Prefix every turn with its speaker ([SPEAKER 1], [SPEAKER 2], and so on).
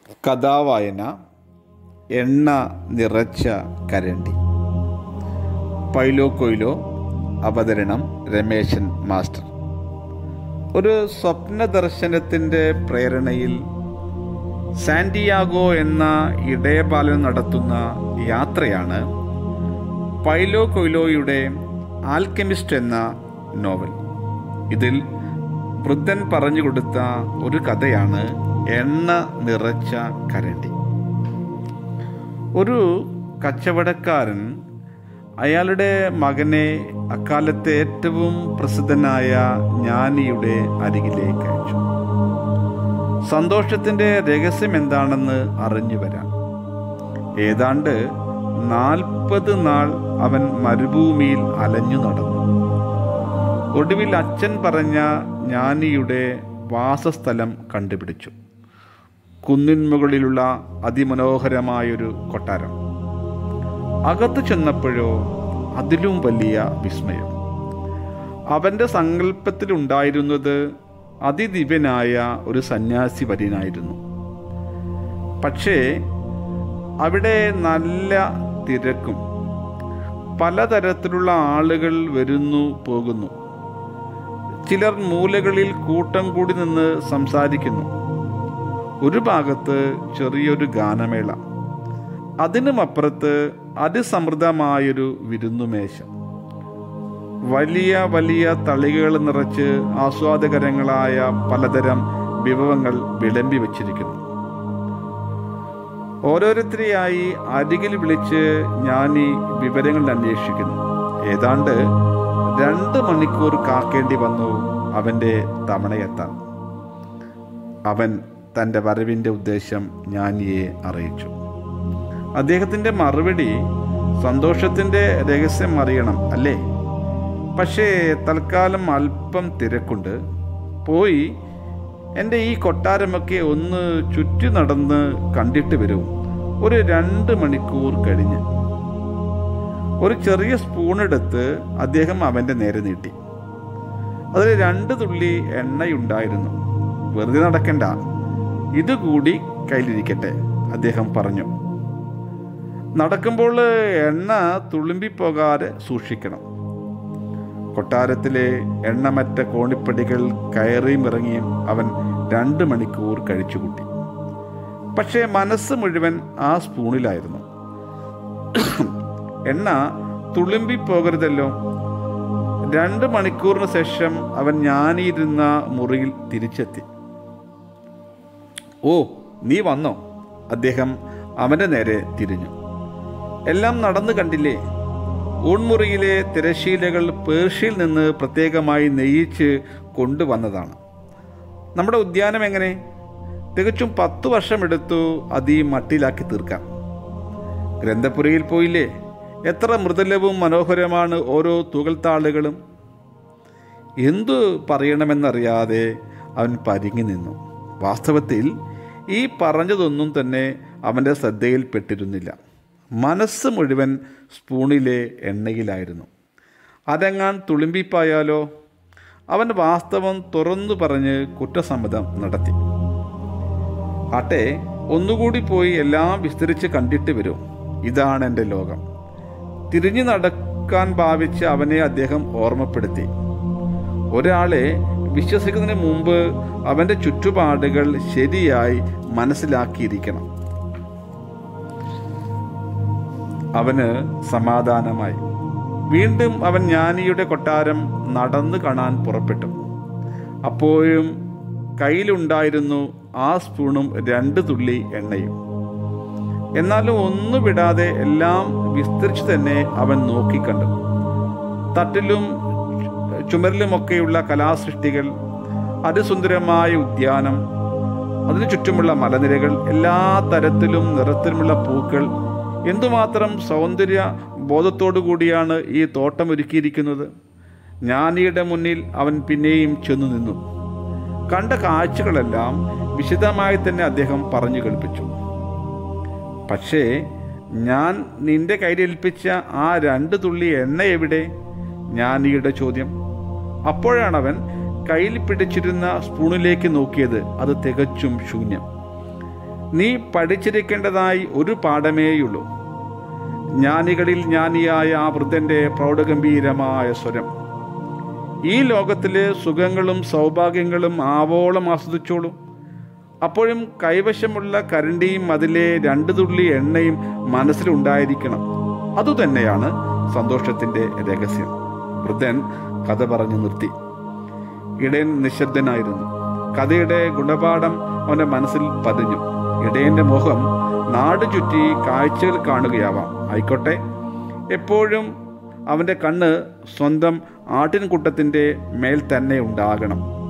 [SPEAKER 1] കഥാവായന എണ്ണ നിറച്ച കരണ്ടി പൈലോ കൊയിലോ അവതരണം രമേശൻ മാസ്റ്റർ ഒരു സ്വപ്ന ദർശനത്തിൻ്റെ പ്രേരണയിൽ സാന്റിയാഗോ എന്ന ഇടയപാലൻ നടത്തുന്ന യാത്രയാണ് പൈലോ കൊയിലോയുടെ ആൽക്കെമിസ്റ്റ് എന്ന നോവൽ ഇതിൽ വൃദ്ധൻ പറഞ്ഞു കൊടുത്ത ഒരു കഥയാണ് എണ്ണ നിറച്ച കരണ്ടി ഒരു കച്ചവടക്കാരൻ അയാളുടെ മകനെ അക്കാലത്തെ ഏറ്റവും പ്രസിദ്ധനായ ജ്ഞാനിയുടെ അരികിലേക്ക് അയച്ചു സന്തോഷത്തിൻ്റെ രഹസ്യം എന്താണെന്ന് അറിഞ്ഞു വരാൻ ഏതാണ്ട് നാൽപ്പത് നാൾ അവൻ മരുഭൂമിയിൽ അലഞ്ഞു നടന്നു ഒടുവിൽ അച്ഛൻ പറഞ്ഞ ജ്ഞാനിയുടെ വാസസ്ഥലം കണ്ടുപിടിച്ചു കുന്നിൻ മുകളിലുള്ള അതിമനോഹരമായൊരു കൊട്ടാരം അകത്ത് ചെന്നപ്പോഴോ അതിലും വലിയ വിസ്മയം അവൻ്റെ സങ്കല്പത്തിലുണ്ടായിരുന്നത് അതിദിവ്യനായ ഒരു സന്യാസി വര്യനായിരുന്നു പക്ഷേ അവിടെ നല്ല തിരക്കും പലതരത്തിലുള്ള ആളുകൾ വരുന്നു പോകുന്നു ചിലർ മൂലകളിൽ കൂട്ടം കൂടി നിന്ന് സംസാരിക്കുന്നു ഒരു ഭാഗത്ത് ചെറിയൊരു ഗാനമേള അതിനുമപ്പുറത്ത് അതിസമൃദ്ധമായൊരു വിരുന്നുമേശ വലിയ വലിയ തളികകൾ നിറച്ച് ആസ്വാദകരങ്ങളായ പലതരം വിഭവങ്ങൾ വിളമ്പി വച്ചിരിക്കുന്നു ഓരോരുത്തരെയായി അരികിൽ വിളിച്ച് ഞാൻ ഈ വിവരങ്ങൾ അന്വേഷിക്കുന്നു ഏതാണ്ട് രണ്ട് മണിക്കൂർ കാക്കേണ്ടി വന്നു അവൻ്റെ തവണയെത്താൻ അവൻ തൻ്റെ വരവിൻ്റെ ഉദ്ദേശം ജ്ഞാനിയെ അറിയിച്ചു അദ്ദേഹത്തിൻ്റെ മറുപടി സന്തോഷത്തിൻ്റെ രഹസ്യം അറിയണം അല്ലേ പക്ഷേ തൽക്കാലം അല്പം തിരക്കുണ്ട് പോയി എൻ്റെ ഈ കൊട്ടാരമൊക്കെ ഒന്ന് ചുറ്റി നടന്ന് കണ്ടിട്ട് വരും ഒരു രണ്ട് മണിക്കൂർ കഴിഞ്ഞ് ഒരു ചെറിയ സ്പൂണെടുത്ത് അദ്ദേഹം അവൻ്റെ നേരെ നീട്ടി അതിൽ രണ്ട് തുള്ളി എണ്ണയുണ്ടായിരുന്നു വെറുതെ നടക്കണ്ട ഇതുകൂടി കയ്യിലിരിക്കട്ടെ അദ്ദേഹം പറഞ്ഞു നടക്കുമ്പോൾ എണ്ണ തുളുമ്പിപ്പോകാതെ സൂക്ഷിക്കണം കൊട്ടാരത്തിലെ എണ്ണമറ്റ കോണിപ്പടികൾ കയറിയും ഇറങ്ങിയും അവൻ രണ്ട് മണിക്കൂർ കഴിച്ചുകൂട്ടി പക്ഷേ മനസ്സ് മുഴുവൻ ആ സ്പൂണിലായിരുന്നു എണ്ണ തുളുമ്പിപ്പോകരുതല്ലോ രണ്ട് മണിക്കൂറിന് ശേഷം അവൻ ഞാനിരുന്ന മുറിയിൽ തിരിച്ചെത്തി ഓ നീ വന്നോ അദ്ദേഹം അവൻ്റെ നേരെ തിരിഞ്ഞു എല്ലാം നടന്നു കണ്ടില്ലേ ഊൺമുറിയിലെ തിരശീലകൾ പേർഷ്യയിൽ നിന്ന് പ്രത്യേകമായി നെയ്യിച്ച് കൊണ്ടുവന്നതാണ് നമ്മുടെ ഉദ്യാനം എങ്ങനെ തികച്ചും പത്തു വർഷമെടുത്തു അത് ഈ മട്ടിലാക്കി തീർക്കാം ഗ്രന്ഥപുരയിൽ പോയില്ലേ എത്ര മൃദുലവും മനോഹരമാണ് ഓരോ തുകൽത്താളുകളും എന്തു പറയണമെന്നറിയാതെ അവൻ പരിങ്ങി നിന്നു വാസ്തവത്തിൽ ഈ പറഞ്ഞതൊന്നും തന്നെ അവൻ്റെ ശ്രദ്ധയിൽപ്പെട്ടിരുന്നില്ല മനസ്സ് മുഴുവൻ സ്പൂണിലെ എണ്ണയിലായിരുന്നു അരങ്ങാൻ തുളുമ്പിപ്പായാലോ അവൻ വാസ്തവം തുറന്നു പറഞ്ഞ് കുറ്റസമ്മതം നടത്തി ആട്ടെ ഒന്നുകൂടി പോയി എല്ലാം വിസ്തരിച്ച് കണ്ടിട്ട് വരും ഇതാണ് എൻ്റെ ലോകം തിരിഞ്ഞു നടക്കാൻ ഭാവിച്ച് അവനെ അദ്ദേഹം ഓർമ്മപ്പെടുത്തി ഒരാളെ വിശ്വസിക്കുന്നതിന് മുമ്പ് അവൻ്റെ ചുറ്റുപാടുകൾ ശരിയായി മനസ്സിലാക്കിയിരിക്കണം അവന് സമാധാനമായി വീണ്ടും അവൻ ജ്ഞാനിയുടെ കൊട്ടാരം നടന്നു കാണാൻ പുറപ്പെട്ടു അപ്പോഴും കയ്യിലുണ്ടായിരുന്നു ആ സ്പൂണും രണ്ട് തുള്ളി എണ്ണയും എന്നാലും ഒന്നു വിടാതെ എല്ലാം വിസ്തരിച്ചു തന്നെ അവൻ നോക്കിക്കണ്ടു തട്ടിലും ചുമരിലുമൊക്കെയുള്ള കലാസൃഷ്ടികൾ അതിസുന്ദരമായ ഉദ്യാനം അതിനു ചുറ്റുമുള്ള മലനിരകൾ എല്ലാ തരത്തിലും നിറത്തിലുമുള്ള പൂക്കൾ എന്തുമാത്രം സൗന്ദര്യ ബോധത്തോടു കൂടിയാണ് ഈ തോട്ടം ഒരുക്കിയിരിക്കുന്നത് ജ്ഞാനിയുടെ മുന്നിൽ അവൻ പിന്നെയും ചെന്നു നിന്നു കണ്ട കാഴ്ചകളെല്ലാം വിശദമായി തന്നെ അദ്ദേഹം പറഞ്ഞു കേൾപ്പിച്ചു പക്ഷേ ഞാൻ നിന്റെ കയ്യിലേൽപ്പിച്ച ആ രണ്ട് തുള്ളി എണ്ണ എവിടെ ജ്ഞാനിയുടെ ചോദ്യം അപ്പോഴാണ് അവൻ കയ്യിൽ പിടിച്ചിരുന്ന സ്പൂണിലേക്ക് നോക്കിയത് അത് തികച്ചും ശൂന്യം നീ പഠിച്ചിരിക്കേണ്ടതായി ഒരു പാഠമേയുള്ളൂ ജ്ഞാനികളിൽ ജ്ഞാനിയായ ആ വൃദ്ധന്റെ പ്രൗഢഗംഭീരമായ സ്വരം ഈ ലോകത്തിലെ സുഖങ്ങളും സൗഭാഗ്യങ്ങളും ആവോളം ആസ്വദിച്ചോളൂ അപ്പോഴും കൈവശമുള്ള കരണ്ടിയും അതിലെ രണ്ട് തുള്ളി എണ്ണയും മനസ്സിലുണ്ടായിരിക്കണം അതുതന്നെയാണ് സന്തോഷത്തിന്റെ രഹസ്യം വൃദ്ധൻ കഥ പറഞ്ഞു നിർത്തി ഇടയൻ നിശബ്ദനായിരുന്നു കഥയുടെ ഗുണപാഠം അവന്റെ മനസ്സിൽ പതിഞ്ഞു ഇടയന്റെ മുഖം നാട് ചുറ്റി കാഴ്ചകൾ കാണുകയാവാം ആയിക്കോട്ടെ എപ്പോഴും അവന്റെ കണ്ണ് സ്വന്തം ആട്ടിൻകൂട്ടത്തിന്റെ മേൽ തന്നെ ഉണ്ടാകണം